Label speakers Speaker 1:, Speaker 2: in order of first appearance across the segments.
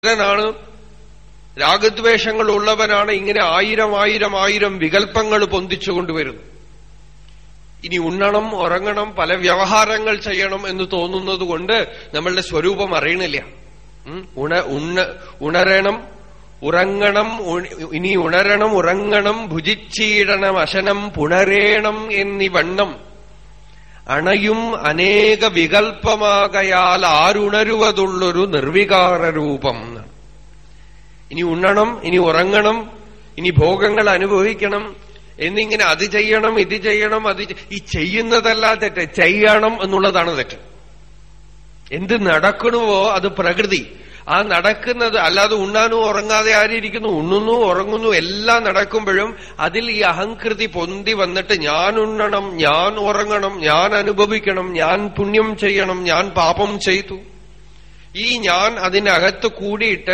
Speaker 1: ാണ് രാഗദ്വേഷങ്ങൾ ഉള്ളവനാണ് ഇങ്ങനെ ആയിരം ആയിരം ആയിരം വികല്പങ്ങൾ പൊന്തിച്ചുകൊണ്ടുവരുന്നു ഇനി ഉണ്ണണം ഉറങ്ങണം പല വ്യവഹാരങ്ങൾ ചെയ്യണം എന്ന് തോന്നുന്നത് കൊണ്ട് നമ്മളുടെ സ്വരൂപം അറിയണില്ല ഉം, ഉണ ഉണ്ണ ഉണരണം ഉറങ്ങണം ഉ- ഇനി ഉണരണം ഉറങ്ങണം ഭുജിച്ചീടണം അശനം പുണരേണം എന്നിവണ്ണം അണയും അനേക വികൽപ്പമാകയാൽ ആരുണരുവതുള്ളൊരു നിർവികാര രൂപം എന്നാണ്. ഇനി ഉണ്ണണം ഇനി ഉറങ്ങണം ഇനി ഭോഗങ്ങൾ അനുഭവിക്കണം എന്നിങ്ങനെ അത് ചെയ്യണം ഇത് ചെയ്യണം അത് ചെ- ഈ ചെയ്യുന്നതല്ല തെറ്റ് ചെയ്യണം എന്നുള്ളതാണ് തെറ്റ് എന്ത് നടക്കണമോ അത് പ്രകൃതി ആ നടക്കുന്നത് അല്ലാതെ ഉണ്ണാനും ഉറങ്ങാതെ ആരിയിരിക്കുന്നു ഉണ്ണുന്നു ഉറങ്ങുന്നു എല്ലാം നടക്കുമ്പോഴും അതിൽ ഈ അഹങ്കൃതി പൊന്തി വന്നിട്ട് ഞാൻ ഉണ്ണണം ഞാൻ ഉറങ്ങണം ഞാൻ അനുഭവിക്കണം ഞാൻ പുണ്യം ചെയ്യണം ഞാൻ പാപം ചെയ്തു ഈ ഞാൻ അതിനകത്ത് കൂടിയിട്ട്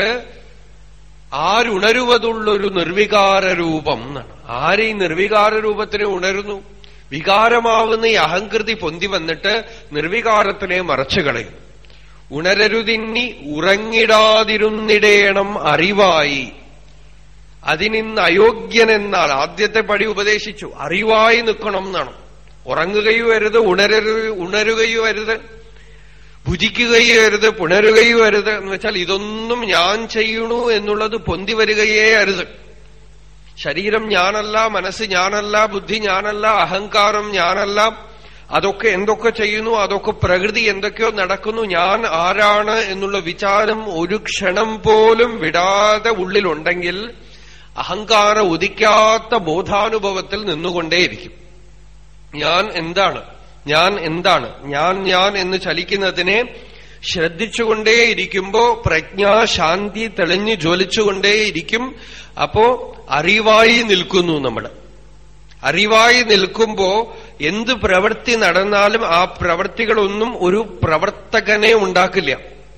Speaker 1: ആരുണരുവതുള്ളൊരു നിർവികാര രൂപം എന്നാണ് ആര് ഈ നിർവികാര രൂപത്തിനെ ഉണരുന്നു വികാരമാവുന്ന ഈ അഹങ്കൃതി പൊന്തി വന്നിട്ട് നിർവികാരത്തിനെ മറച്ചു കളയും ഉണരരുതിന്നി ഉറങ്ങിടാതിരുന്നിടേണം അറിവായി അതിനിന്ന് അയോഗ്യനെന്നാൽ ആദ്യത്തെ പടി ഉപദേശിച്ചു അറിവായി നിൽക്കണം എന്നാണ് ഉറങ്ങുകയും അരുത് ഉണരരു ഉണരുകയും അരുത് ഭുജിക്കുകയും അരുത് പുണരുകയും അരുത് എന്ന് വെച്ചാൽ ഇതൊന്നും ഞാൻ ചെയ്യണു എന്നുള്ളത് പൊന്തി വരികയേ അരുത് ശരീരം ഞാനല്ല മനസ്സ് ഞാനല്ല ബുദ്ധി ഞാനല്ല അഹങ്കാരം ഞാനല്ല അതൊക്കെ എന്തൊക്കെ ചെയ്യുന്നു അതൊക്കെ പ്രകൃതി എന്തൊക്കെയോ നടക്കുന്നു ഞാൻ ആരാണ് എന്നുള്ള വിചാരം ഒരു ക്ഷണം പോലും വിടാതെ ഉള്ളിലുണ്ടെങ്കിൽ അഹങ്കാര ഉദിക്കാത്ത ബോധാനുഭവത്തിൽ നിന്നുകൊണ്ടേയിരിക്കും ഞാൻ എന്താണ് ഞാൻ എന്താണ് ഞാൻ ഞാൻ എന്ന് ചലിക്കുന്നതിനെ ശ്രദ്ധിച്ചുകൊണ്ടേയിരിക്കുമ്പോ പ്രജ്ഞ ശാന്തി തെളിഞ്ഞു ജ്വലിച്ചുകൊണ്ടേയിരിക്കും അപ്പോ അറിവായി നിൽക്കുന്നു നമ്മൾ അറിവായി നിൽക്കുമ്പോ എന്ത് പ്രവൃത്തി നടന്നാലും ആ പ്രവൃത്തികളൊന്നും ഒരു പ്രവർത്തകനെ ഉണ്ടാക്കില്ല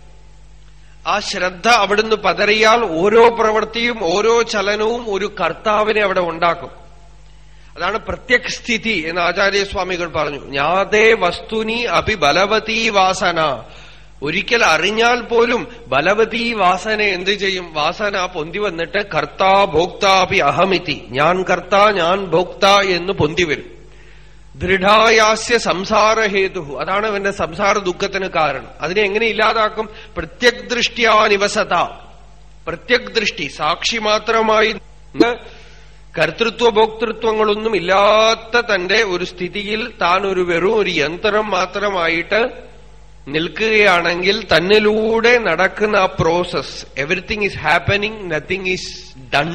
Speaker 1: ആ ശ്രദ്ധ അവിടുന്ന് പതറിയാൽ ഓരോ പ്രവൃത്തിയും ഓരോ ചലനവും ഒരു കർത്താവിനെ അവിടെ ഉണ്ടാക്കും അതാണ് പ്രത്യക്സ്ഥിതി എന്ന് ആചാര്യസ്വാമികൾ പറഞ്ഞു ജ്ഞാതേ വസ്തുനി അഭി ബലവതീ വാസന ഒരിക്കൽ അറിഞ്ഞാൽ പോലും ബലവതീ വാസന എന്ത് ചെയ്യും വാസന പൊന്തി വന്നിട്ട് കർത്താ ഭോക്താപി അഹമിതി ഞാൻ കർത്താ ഞാൻ ഭോക്ത എന്ന് പൊന്തി വരും ദൃഢായാസ്യ സംസാരഹേതു അതാണ് അവന്റെ സംസാര ദുഃഖത്തിന് കാരണം അതിനെ എങ്ങനെ ഇല്ലാതാക്കും പ്രത്യക് ദൃഷ്ടിയാ നിവസത പ്രത്യക് ദൃഷ്ടി സാക്ഷി മാത്രമായി കർത്തൃത്വ ഭോക്തൃത്വങ്ങളൊന്നും ഇല്ലാത്ത തന്റെ ഒരു സ്ഥിതിയിൽ താൻ ഒരു വെറും ഒരു യന്ത്രം മാത്രമായിട്ട് നിൽക്കുകയാണെങ്കിൽ തന്നിലൂടെ നടക്കുന്ന ആ process everything is happening nothing is done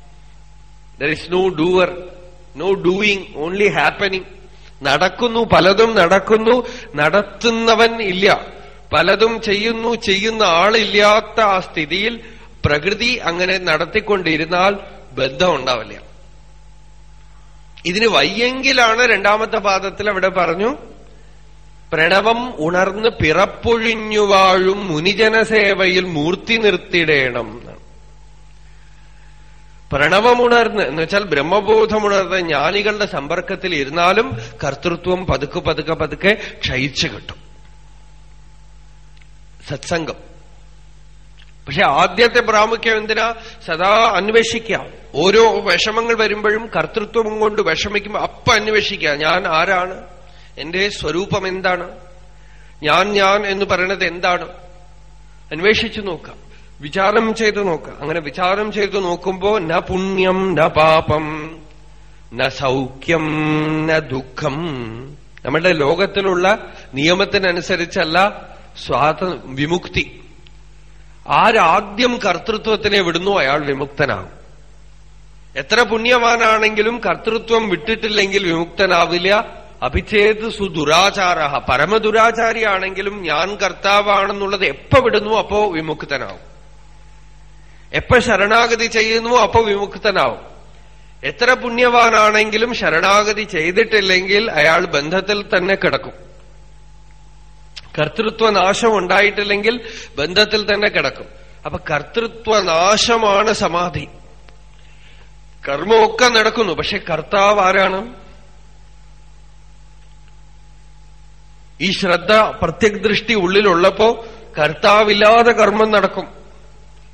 Speaker 1: there is no doer no doing only happening നടക്കുന്നു പലതും നടക്കുന്നു നടത്തുന്നവൻ ഇല്ല പലതും ചെയ്യുന്നു ചെയ്യുന്ന ആളില്ലാത്ത ആ സ്ഥിതിയിൽ പ്രകൃതി അങ്ങനെ നടത്തിക്കൊണ്ടിരുന്നാൽ ബന്ധം ഉണ്ടാവില്ല ഇതിന് വയ്യെങ്കിലാണ് രണ്ടാമത്തെ പാദത്തിൽ അവിടെ പറഞ്ഞു പ്രണവം ഉണർന്ന് പിറപ്പൊഴിഞ്ഞു വാഴും മുനിജനസേവയിൽ മൂർത്തി നിർത്തിടേണം എന്നാണ്. പ്രണവമുണർന്ന് എന്ന് വെച്ചാൽ ബ്രഹ്മബോധമുണർന്ന് ജ്ഞാനികളുടെ സമ്പർക്കത്തിൽ ഇരുന്നാലും കർത്തൃത്വം പതുക്കെ പതുക്കെ പതുക്കെ ക്ഷയിച്ചു കിട്ടും സത്സംഗം പക്ഷെ ആദ്യത്തെ പ്രാമുഖ്യം എന്തിനാ സദാ അന്വേഷിക്കാം ഓരോ വിഷമങ്ങൾ വരുമ്പോഴും കർത്തൃത്വം കൊണ്ട് വിഷമിക്കുമ്പോൾ അപ്പ അന്വേഷിക്കുക ഞാൻ ആരാണ് എന്റെ സ്വരൂപം എന്താണ് ഞാൻ ഞാൻ എന്ന് പറയുന്നത് എന്താണ് അന്വേഷിച്ചു നോക്കാം വിചാരം ചെയ്തു നോക്കാം അങ്ങനെ വിചാരം ചെയ്തു നോക്കുമ്പോ ന പുണ്യം ന പാപം ന സൗഖ്യം ന ദുഃഖം നമ്മുടെ ലോകത്തിലുള്ള നിയമത്തിനനുസരിച്ചല്ല സ്വാത വിമുക്തി ആരാദ്യം കർത്തൃത്വത്തിനെ വിടുന്നു അയാൾ വിമുക്തനാകും എത്ര പുണ്യവാനാണെങ്കിലും കർത്തൃത്വം വിട്ടിട്ടില്ലെങ്കിൽ വിമുക്തനാവില്ല അഭിചേത് സുദുരാചാര പരമദുരാചാരിയാണെങ്കിലും ഞാൻ കർത്താവാണെന്നുള്ളത് എപ്പോ വിടുന്നു അപ്പോ വിമുക്തനാവും എപ്പോ ശരണാഗതി ചെയ്യുന്നു അപ്പോ വിമുക്തനാവും എത്ര പുണ്യവാനാണെങ്കിലും ശരണാഗതി ചെയ്തിട്ടില്ലെങ്കിൽ അയാൾ ബന്ധത്തിൽ തന്നെ കിടക്കും കർത്തൃത്വനാശം ഉണ്ടായിട്ടില്ലെങ്കിൽ ബന്ധത്തിൽ തന്നെ കിടക്കും അപ്പൊ കർത്തൃത്വനാശമാണ് സമാധി കർമ്മമൊക്കെ നടക്കുന്നു പക്ഷെ കർത്താവ് ആരാണ് ഈ ശ്രദ്ധ പ്രത്യക് ദൃഷ്ടി ഉള്ളിലുള്ളപ്പോ കർത്താവില്ലാതെ കർമ്മം നടക്കും